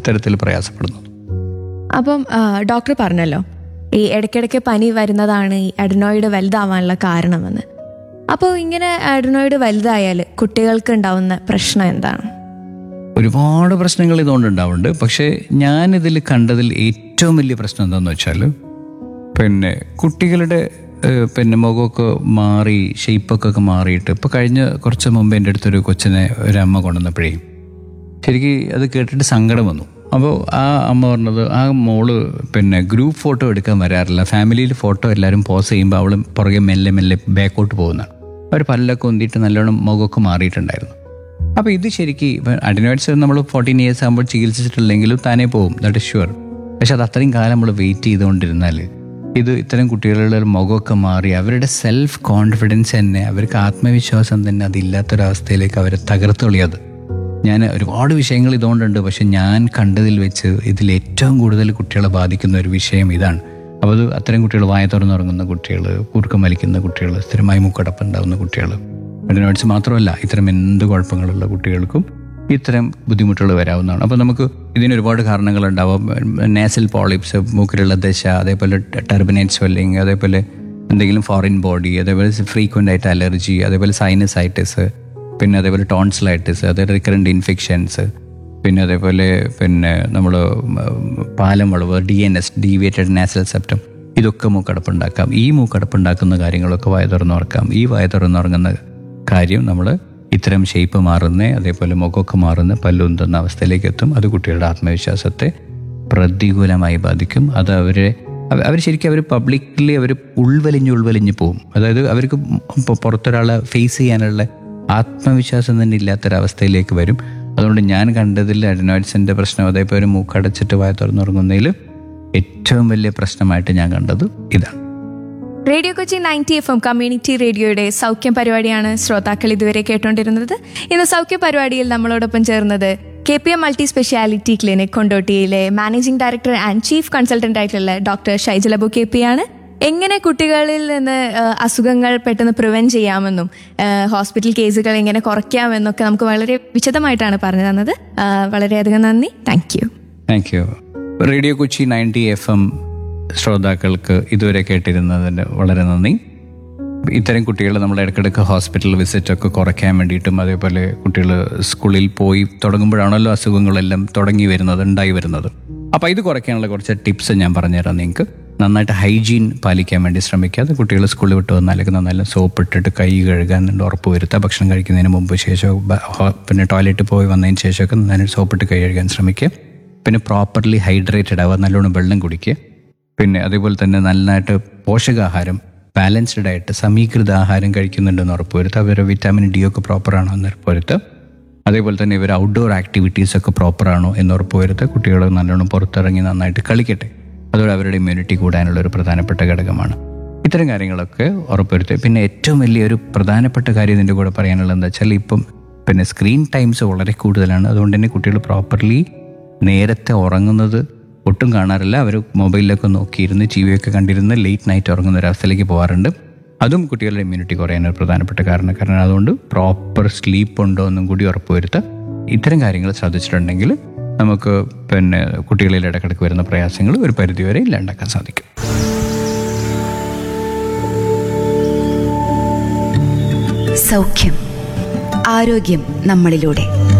ഇത്തരത്തിൽ പ്രയാസപ്പെടുന്നത് അപ്പം ആ, ഡോക്ടർ പറഞ്ഞല്ലോ ഈ ഇടയ്ക്കിടയ്ക്ക് പനി വരുന്നതാണ് ഈ അഡനോയിഡ് വലുതാവാനുള്ള കാരണമെന്ന് അപ്പോൾ ഇങ്ങനെ അഡനോയിഡ് വലുതായാൽ കുട്ടികൾക്ക് ഉണ്ടാവുന്ന പ്രശ്നം എന്താണ് ഒരുപാട് പ്രശ്നങ്ങൾ ഇതുകൊണ്ട് ഉണ്ടാവുന്നുണ്ട് പക്ഷേ ഞാനിതിൽ കണ്ടതിൽ ഏറ്റവും വലിയ പ്രശ്നം എന്താണെന്ന് വെച്ചാൽ പിന്നെ കുട്ടികളുടെ ഏഹ്, പിന്നെ മുഖമൊക്കെ മാറി ഷെയ്പ്പൊക്കെ ഒക്കെ മാറിയിട്ട് ഇപ്പോൾ കഴിഞ്ഞ കുറച്ച് മുമ്പ് എൻ്റെ അടുത്തൊരു കൊച്ചിനെ ഒരു അമ്മ കൊണ്ടുവന്നപ്പോഴേ ശരിക്കും അത് കേട്ടിട്ട് സങ്കടം വന്നു അപ്പോൾ ആ അമ്മ പറഞ്ഞത് ആ മോള് പിന്നെ ഗ്രൂപ്പ് ഫോട്ടോ എടുക്കാൻ വരാറില്ല ഫാമിലിയിൽ ഫോട്ടോ എല്ലാവരും പോസ് ചെയ്യുമ്പോൾ അവൾ പുറകെ മെല്ലെ മെല്ലെ ബാക്കോട്ട് പോകുന്നതാണ് അവർ പല്ലൊക്കെ ഒന്തിയിട്ട് നല്ലോണം മുഖമൊക്കെ മാറിയിട്ടുണ്ടായിരുന്നു അപ്പോൾ ഇത് ശരിക്കും ഇപ്പം അഡിനോയിഡ്സ് നമ്മൾ ഫോർട്ടീൻ ഇയേഴ്സ് ആകുമ്പോൾ ചികിത്സിച്ചിട്ടില്ലെങ്കിലും താനേ പോകും ദാറ്റ് ഇസ് ഷുവർ പക്ഷെ അത് അത്രയും കാലം നമ്മൾ വെയിറ്റ് ചെയ്തുകൊണ്ടിരുന്നാൽ ഇത് ഇത്തരം കുട്ടികളുടെ മുഖമൊക്കെ മാറി അവരുടെ സെൽഫ് കോൺഫിഡൻസ് തന്നെ അവർക്ക് ആത്മവിശ്വാസം തന്നെ അതില്ലാത്തൊരവസ്ഥയിലേക്ക് അവരെ തകർത്ത് കളയത് ഞാൻ ഒരുപാട് വിഷയങ്ങൾ ഇതുകൊണ്ടുണ്ട് പക്ഷെ ഞാൻ കണ്ടതിൽ വെച്ച് ഇതിൽ ഏറ്റവും കൂടുതൽ കുട്ടികളെ ബാധിക്കുന്ന ഒരു വിഷയം ഇതാണ് അപ്പോൾ അത് അത്തരം കുട്ടികൾ വായ തുറന്നുറങ്ങുന്ന കുട്ടികൾ കൂർക്കം വലിക്കുന്ന കുട്ടികൾ സ്ഥിരമായി മുക്കടപ്പ് ഉണ്ടാകുന്ന കുട്ടികൾ അഡിനോയിഡ്സ് മാത്രമല്ല ഇത്തരം എന്ത് കുഴപ്പങ്ങളുള്ള കുട്ടികൾക്കും ഇത്തരം ബുദ്ധിമുട്ടുകൾ വരാവുന്നതാണ് അപ്പോൾ നമുക്ക് ഇതിന് ഒരുപാട് കാരണങ്ങളുണ്ടാവും നേസൽ പോളിപ്സ് മൂക്കിലുള്ള ദശ അതേപോലെ ടെർബിനേറ്റ് സ്വെല്ലിങ് അതേപോലെ എന്തെങ്കിലും ഫോറിൻ ബോഡി അതേപോലെ ഫ്രീക്വൻ്റ് ആയിട്ട് അലർജി അതേപോലെ സൈനസൈറ്റിസ് പിന്നെ അതേപോലെ ടോൺസിലൈറ്റിസ് അതേപോലെ റിക്കറൻറ്റ് ഇൻഫെക്ഷൻസ് പിന്നെ അതേപോലെ പിന്നെ നമ്മൾ പാലം വളവ് D N S deviated nasal septum ഇതൊക്കെ മൂക്കടപ്പുണ്ടാക്കാം ഈ മൂക്കടപ്പുണ്ടാക്കുന്ന കാര്യങ്ങളൊക്കെ വായ തുറന്നുറക്കാം ഈ വായ തുറന്നുറങ്ങുന്ന കാര്യം നമ്മൾ ഇത്തരം ഷേപ്പ് മാറുന്ന അതേപോലെ മുഖമൊക്കെ മാറുന്ന പല്ലുന്തുന്ന അവസ്ഥയിലേക്ക് എത്തും അത് കുട്ടികളുടെ ആത്മവിശ്വാസത്തെ പ്രതികൂലമായി ബാധിക്കും അത് അവരെ അവർ ശരിക്കും അവർ പബ്ലിക്കലി അവർ ഉൾവലിഞ്ഞ് ഉൾവലിഞ്ഞ് പോകും അതായത് അവർക്ക് ഇപ്പോൾ പുറത്തൊരാളെ ഫേസ് ചെയ്യാനുള്ള ആത്മവിശ്വാസം തന്നെ ഇല്ലാത്തൊരവസ്ഥയിലേക്ക് വരും അതുകൊണ്ട് ഞാൻ കണ്ടതിൽ അഡിനോയിഡ്സിൻ്റെ പ്രശ്നം അതേപോലെ മൂക്കടച്ചിട്ട് വായ തുറന്നുറങ്ങുന്നതിൽ ഏറ്റവും വലിയ പ്രശ്നമായിട്ട് ഞാൻ കണ്ടത് ഇതാണ് radio Kochi ninety F M community റേഡിയോയുടെ സൗഖ്യം പരിപാടിയാണ് ശ്രോതാക്കൾ ഇതുവരെ കേട്ടുകൊണ്ടിരുന്നത് ഇന്ന് സൗഖ്യ പരിപാടിയിൽ നമ്മളോടൊപ്പം ചേർന്നത് K P M multi speciality clinic കൊണ്ടോട്ടിയിലെ managing director and chief consultant ആയിട്ടുള്ള ഡോക്ടർ ഷൈജലബു കെ പി ആണ് എങ്ങനെ കുട്ടികളിൽ നിന്ന് ആ, അസുഖങ്ങൾ പെട്ടെന്ന് പ്രിവെന്റ് ചെയ്യാമെന്നും ആ, ഹോസ്പിറ്റൽ കേസുകൾ എങ്ങനെ കുറയ്ക്കാമെന്നൊക്കെ നമുക്ക് വളരെ വിശദമായിട്ടാണ് പറഞ്ഞു തന്നത് ആ, വളരെയധികം നന്ദി thank you thank you radio Kochi ninety F M ശ്രോതാക്കൾക്ക് ഇതുവരെ കേട്ടിരുന്നതിന് വളരെ നന്ദി ഇത്തരം കുട്ടികൾ നമ്മൾ ഇടയ്ക്കിടയ്ക്ക് ഹോസ്പിറ്റൽ വിസിറ്റ് ഒക്കെ കുറയ്ക്കാൻ വേണ്ടിയിട്ടും അതേപോലെ കുട്ടികൾ സ്കൂളിൽ പോയി തുടങ്ങുമ്പോഴാണല്ലോ അസുഖങ്ങളെല്ലാം തുടങ്ങി വരുന്നത് ഉണ്ടായി വരുന്നത് അപ്പോൾ ഇത് കുറയ്ക്കാനുള്ള കുറച്ച് ടിപ്സ് ഞാൻ പറഞ്ഞുതരാം നിങ്ങൾക്ക് നന്നായിട്ട് ഹൈജീൻ പാലിക്കാൻ വേണ്ടി ശ്രമിക്കാതെ കുട്ടികൾ സ്കൂളിൽ വിട്ട് വന്നാലേക്ക് നന്നായി സോപ്പ് ഇട്ടിട്ട് കൈ കഴുകാൻ എന്നിട്ട് ഉറപ്പ് വരുത്തുക ഭക്ഷണം കഴിക്കുന്നതിന് മുമ്പ് ശേഷം ബ- ഹോ- പിന്നെ ടോയ്ലറ്റിൽ പോയി വന്നതിന് ശേഷമൊക്കെ നന്നായിട്ട് സോപ്പിട്ട് കൈ കഴുകാൻ ശ്രമിക്കുക പിന്നെ പ്രോപ്പർലി ഹൈഡ്രേറ്റഡ് ആവുക നല്ലോണം വെള്ളം കുടിക്കുക പിന്നെ അതേപോലെ തന്നെ നന്നായിട്ട് പോഷകാഹാരം ബാലൻസ്ഡ് ആയിട്ട് സമീകൃത ആഹാരം കഴിക്കുന്നുണ്ടെന്ന് ഉറപ്പുവരുത്തുക അവരുടെ വിറ്റാമിൻ ഡി ഒക്കെ പ്രോപ്പറാണോ എന്ന് ഉറപ്പുവരുത്തുക അതേപോലെ തന്നെ ഇവർ ഔട്ട്ഡോർ ആക്ടിവിറ്റീസ് ഒക്കെ പ്രോപ്പറാണോ എന്ന് ഉറപ്പുവരുത്തുക കുട്ടികൾ നല്ലോണം പുറത്തിറങ്ങി നന്നായിട്ട് കളിക്കട്ടെ അതോടെ അവരുടെ ഇമ്മ്യൂണിറ്റി കൂടാനുള്ള ഒരു പ്രധാനപ്പെട്ട ഘടകമാണ് ഇത്തരം കാര്യങ്ങളൊക്കെ ഉറപ്പുവരുത്തുക പിന്നെ ഏറ്റവും വലിയൊരു പ്രധാനപ്പെട്ട കാര്യം ഇതിൻ്റെ കൂടെ പറയാനുള്ളത് എന്താ വെച്ചാൽ ഇപ്പം പിന്നെ സ്ക്രീൻ ടൈംസ് വളരെ കൂടുതലാണ് അതുകൊണ്ട് തന്നെ കുട്ടികൾ പ്രോപ്പർലി നേരത്തെ ഉറങ്ങുന്നത് ഒട്ടും കാണാറില്ല അവർ മൊബൈലിലൊക്കെ നോക്കിയിരുന്ന് ടി വി ഒക്കെ കണ്ടിരുന്ന് ലേറ്റ് നൈറ്റ് ഉറങ്ങുന്ന ഒരവസ്ഥയിലേക്ക് പോകാറുണ്ട് അതും കുട്ടികളുടെ ഇമ്മ്യൂണിറ്റി കുറയാൻ ഒരു പ്രധാനപ്പെട്ട കാരണം കാരണം അതുകൊണ്ട് പ്രോപ്പർ സ്ലീപ്പ് ഉണ്ടോ എന്നും കൂടി ഉറപ്പുവരുത്തുക ഇത്തരം കാര്യങ്ങൾ ശ്രദ്ധിച്ചിട്ടുണ്ടെങ്കിൽ നമുക്ക് പിന്നെ കുട്ടികളിൽ ഇടക്കിടക്ക് വരുന്ന പ്രയാസങ്ങൾ ഒരു പരിധിവരെ ഇല്ലാണ്ടാക്കാൻ സാധിക്കും സൗഖ്യം ആരോഗ്യം നമ്മളിലൂടെ